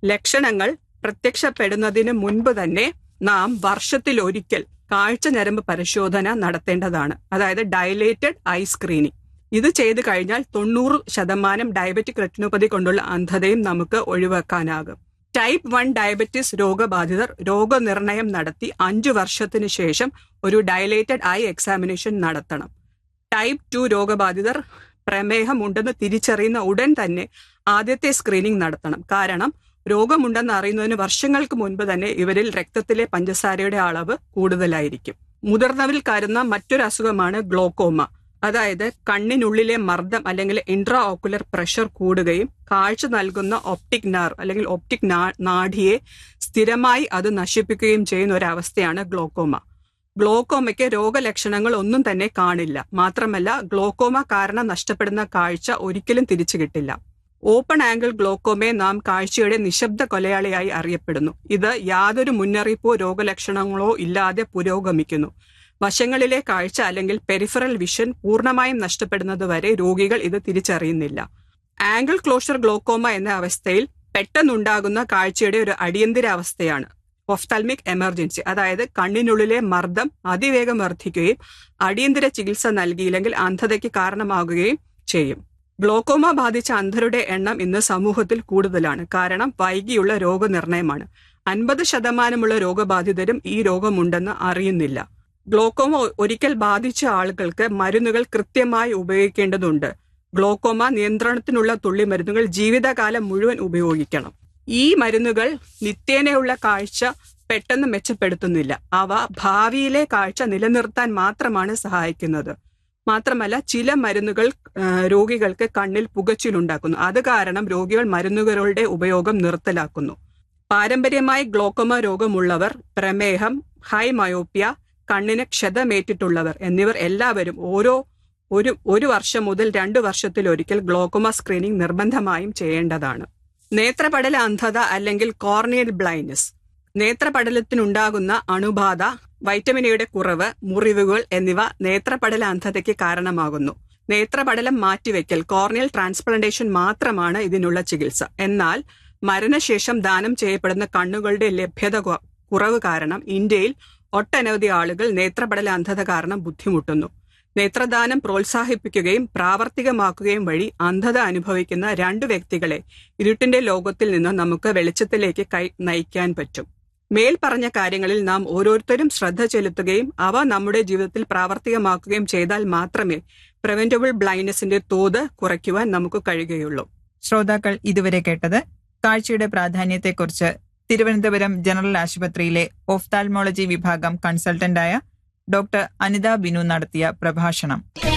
ലക്ഷണങ്ങൾ പ്രത്യക്ഷപ്പെടുന്നതിന് മുൻപ് തന്നെ നാം വർഷത്തിലൊരിക്കൽ കാഴ്ച ഞരമ്പ് പരിശോധന നടത്തേണ്ടതാണ് അതായത് ഡയലേറ്റഡ് ഐ സ്ക്രീനിങ് ഇത് ചെയ്തു കഴിഞ്ഞാൽ തൊണ്ണൂറ് ശതമാനം ഡയബറ്റിക് റെറ്റിനോപ്പതി കൊണ്ടുള്ള അന്ധതയും നമുക്ക് ഒഴിവാക്കാനാകും ടൈപ്പ് വൺ ഡയബറ്റിസ് രോഗബാധിതർ രോഗനിർണയം നടത്തി അഞ്ചു വർഷത്തിനു ശേഷം ഒരു ഡയലേറ്റഡ് ഐ എക്സാമിനേഷൻ നടത്തണം ടൈപ്പ് ടു രോഗബാധിതർ പ്രമേഹം ഉണ്ടെന്ന് തിരിച്ചറിയുന്ന ഉടൻ തന്നെ ആദ്യത്തെ സ്ക്രീനിംഗ് നടത്തണം കാരണം രോഗമുണ്ടെന്ന് അറിയുന്നതിന് വർഷങ്ങൾക്ക് മുൻപ് തന്നെ ഇവരിൽ രക്തത്തിലെ പഞ്ചസാരയുടെ അളവ് കൂടുതലായിരിക്കും മുതിർന്നവരിൽ കരുന്ന മറ്റൊരു അസുഖമാണ് ഗ്ലോക്കോമ അതായത് കണ്ണിനുള്ളിലെ മർദ്ദം അല്ലെങ്കിൽ ഇൻട്രാ ഓക്കുലർ പ്രഷർ കൂടുകയും കാഴ്ച നൽകുന്ന ഒപ്റ്റിക് നെർവ് അല്ലെങ്കിൽ ഒപ്റ്റിക് നാഡിയെ സ്ഥിരമായി അത് നശിപ്പിക്കുകയും ചെയ്യുന്ന ഒരു അവസ്ഥയാണ് ഗ്ലോക്കോമ ഗ്ലോക്കോമയ്ക്ക് രോഗലക്ഷണങ്ങൾ ഒന്നും തന്നെ കാണില്ല മാത്രമല്ല ഗ്ലോക്കോമ കാരണം നഷ്ടപ്പെടുന്ന കാഴ്ച ഒരിക്കലും തിരിച്ചു കിട്ടില്ല ഓപ്പൺ ആംഗിൾ ഗ്ലോക്കോമയെ നാം കാഴ്ചയുടെ നിശബ്ദ കൊലയാളിയായി അറിയപ്പെടുന്നു ഇത് യാതൊരു മുന്നറിയിപ്പോ രോഗലക്ഷണങ്ങളോ ഇല്ലാതെ പുരോഗമിക്കുന്നു വശങ്ങളിലെ കാഴ്ച അല്ലെങ്കിൽ പെരിഫറൽ വിഷൻ പൂർണ്ണമായും നഷ്ടപ്പെടുന്നതുവരെ രോഗികൾ ഇത് തിരിച്ചറിയുന്നില്ല ആംഗിൾ ക്ലോഷർ ഗ്ലോക്കോമ എന്ന അവസ്ഥയിൽ പെട്ടെന്നുണ്ടാകുന്ന കാഴ്ചയുടെ ഒരു അടിയന്തര അവസ്ഥയാണ് ഒഫ്തൽമിക് എമർജൻസി അതായത് കണ്ണിനുള്ളിലെ മർദ്ദം അതിവേഗം വർദ്ധിക്കുകയും അടിയന്തര ചികിത്സ നൽകിയില്ലെങ്കിൽ അന്ധതയ്ക്ക് കാരണമാകുകയും ചെയ്യും ഗ്ലോക്കോമ ബാധിച്ച അന്ധരുടെ എണ്ണം ഇന്ന് സമൂഹത്തിൽ കൂടുതലാണ് കാരണം വൈകിയുള്ള രോഗനിർണയമാണ് അൻപത് ശതമാനമുള്ള രോഗബാധിതരും ഈ രോഗമുണ്ടെന്ന് അറിയുന്നില്ല ഗ്ലോക്കോമ ഒരിക്കൽ ബാധിച്ച ആളുകൾക്ക് മരുന്നുകൾ കൃത്യമായി ഉപയോഗിക്കേണ്ടതുണ്ട് ഗ്ലോക്കോമ നിയന്ത്രണത്തിനുള്ള തുള്ളിമരുന്നുകൾ ജീവിതകാലം മുഴുവൻ ഉപയോഗിക്കണം ഈ മരുന്നുകൾ നിത്യേനയുള്ള കാഴ്ച പെട്ടെന്ന് മെച്ചപ്പെടുത്തുന്നില്ല അവ ഭാവിയിലെ കാഴ്ച നിലനിർത്താൻ മാത്രമാണ് സഹായിക്കുന്നത് മാത്രമല്ല ചില മരുന്നുകൾ രോഗികൾക്ക് കണ്ണിൽ പുകച്ചിലുണ്ടാക്കുന്നു അത് കാരണം രോഗികൾ മരുന്നുകളുടെ ഉപയോഗം നിർത്തലാക്കുന്നു പാരമ്പര്യമായി ഗ്ലോക്കോമ രോഗമുള്ളവർ പ്രമേഹം ഹൈ മയോപ്യ കണ്ണിന് ക്ഷതമേറ്റിട്ടുള്ളവർ എന്നിവർ എല്ലാവരും ഓരോ ഒരു ഒരു വർഷം മുതൽ രണ്ടു വർഷത്തിലൊരിക്കൽ ഗ്ലോക്കോമ സ്ക്രീനിംഗ് നിർബന്ധമായും ചെയ്യേണ്ടതാണ് നേത്രപടല അന്ധത അല്ലെങ്കിൽ കോർണിയൽ ബ്ലൈൻഡ്നസ് നേത്രപടലത്തിനുണ്ടാകുന്ന അണുബാധ വൈറ്റമിൻ എയുടെ കുറവ് മുറിവുകൾ എന്നിവ നേത്രപടല അന്ധതയ്ക്ക് കാരണമാകുന്നു നേത്രപടലം മാറ്റിവെക്കൽ കോർണിയൽ ട്രാൻസ്പ്ലാന്റേഷൻ മാത്രമാണ് ഇതിനുള്ള ചികിത്സ എന്നാൽ മരണശേഷം ദാനം ചെയ്യപ്പെടുന്ന കണ്ണുകളുടെ ലഭ്യത കുറവ് കാരണം ഇന്ത്യയിൽ ഒട്ടനവധി ആളുകൾ നേത്രപടല അന്ധത കാരണം ബുദ്ധിമുട്ടുന്നു നേത്രദാനം പ്രോത്സാഹിപ്പിക്കുകയും പ്രാവർത്തികമാക്കുകയും വഴി അന്ധത അനുഭവിക്കുന്ന രണ്ട് വ്യക്തികളെ ഇരുട്ടിന്റെ ലോകത്തിൽ നിന്ന് നമുക്ക് വെളിച്ചത്തിലേക്ക് കൈ നയിക്കാൻ പറ്റും മേൽ പറഞ്ഞ കാര്യങ്ങളിൽ നാം ഓരോരുത്തരും ശ്രദ്ധ ചെലുത്തുകയും അവ നമ്മുടെ ജീവിതത്തിൽ പ്രാവർത്തികമാക്കുകയും ചെയ്താൽ മാത്രമേ പ്രിവെന്റബിൾ ബ്ലൈൻഡ്നസിന്റെ തോത് കുറയ്ക്കുവാൻ നമുക്ക് കഴിയുകയുള്ളൂ ശ്രോതാക്കൾ ഇതുവരെ കേട്ടത് കാഴ്ചയുടെ പ്രാധാന്യത്തെക്കുറിച്ച് തിരുവനന്തപുരം ജനറൽ ആശുപത്രിയിലെ ഓഫ്താൽമോളജി വിഭാഗം കൺസൾട്ടന്റായ ഡോക്ടർ അനിത ബിനു നടത്തിയ പ്രഭാഷണം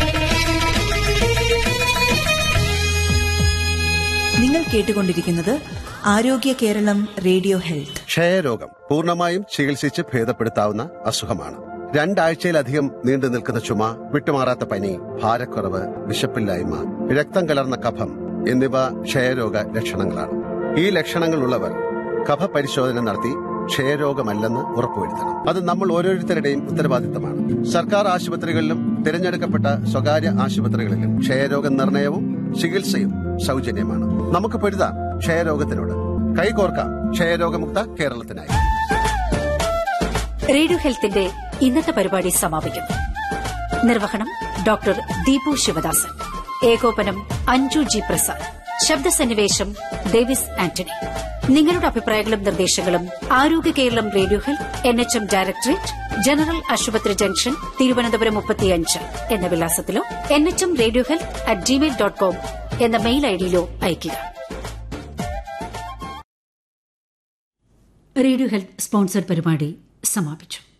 നിങ്ങൾ കേട്ടുകൊണ്ടിരിക്കുന്നത് ആരോഗ്യ കേരളം റേഡിയോ ഹെൽത്ത് ക്ഷയരോഗം പൂർണ്ണമായും ചികിത്സിച്ച് ഭേദപ്പെടുത്താവുന്ന അസുഖമാണ് രണ്ടാഴ്ചയിലധികം നീണ്ടു നിൽക്കുന്ന ചുമ വിട്ടുമാറാത്ത പനി ഭാരക്കുറവ് വിശപ്പില്ലായ്മ രക്തം കലർന്ന കഫം എന്നിവ ക്ഷയരോഗ ലക്ഷണങ്ങളാണ് ഈ ലക്ഷണങ്ങളുള്ളവർ കഫ പരിശോധന നടത്തി ക്ഷയരോഗമല്ലെന്ന് ഉറപ്പുവരുത്തണം അത് നമ്മൾ ഓരോരുത്തരുടെയും ഉത്തരവാദിത്തമാണ് സർക്കാർ ആശുപത്രികളിലും തിരഞ്ഞെടുക്കപ്പെട്ട സ്വകാര്യ ആശുപത്രികളിലും ക്ഷയരോഗ നിർണയവും ചികിത്സയും സൗജന്യമാണ് നമുക്ക് പൊരുതാം ക്ഷയരോഗത്തിനോട് കൈകോർക്കാം ക്ഷയരോഗമുക്ത കേരളത്തിനായി റേഡിയോ ഹെൽത്തിന്റെ ഇന്നത്തെ പരിപാടി സമാപിക്കുന്നു നിർവഹണം ഡോക്ടർ ദീപു ശിവദാസൻ ഏകോപനം അഞ്ജു ജി പ്രസാദ് ശബ്ദസന്നിവേശം ഡേവിസ് ആന്റണി നിങ്ങളുടെ അഭിപ്രായങ്ങളും നിർദ്ദേശങ്ങളും ആരോഗ്യ Keralam radio health N H M directorate general ആശുപത്രി ജംഗ്ഷൻ തിരുവനന്തപുരം മുപ്പത്തിയഞ്ച് എന്ന വിലാസത്തിലോ N H M radio health at Gmail dot com എന്ന മെയിൽ ഐഡിയിലോ അയയ്ക്കുക റേഡിയോ ഹെൽത്ത് സ്പോൺസർഡ് പരിപാടി സമാപിച്ചു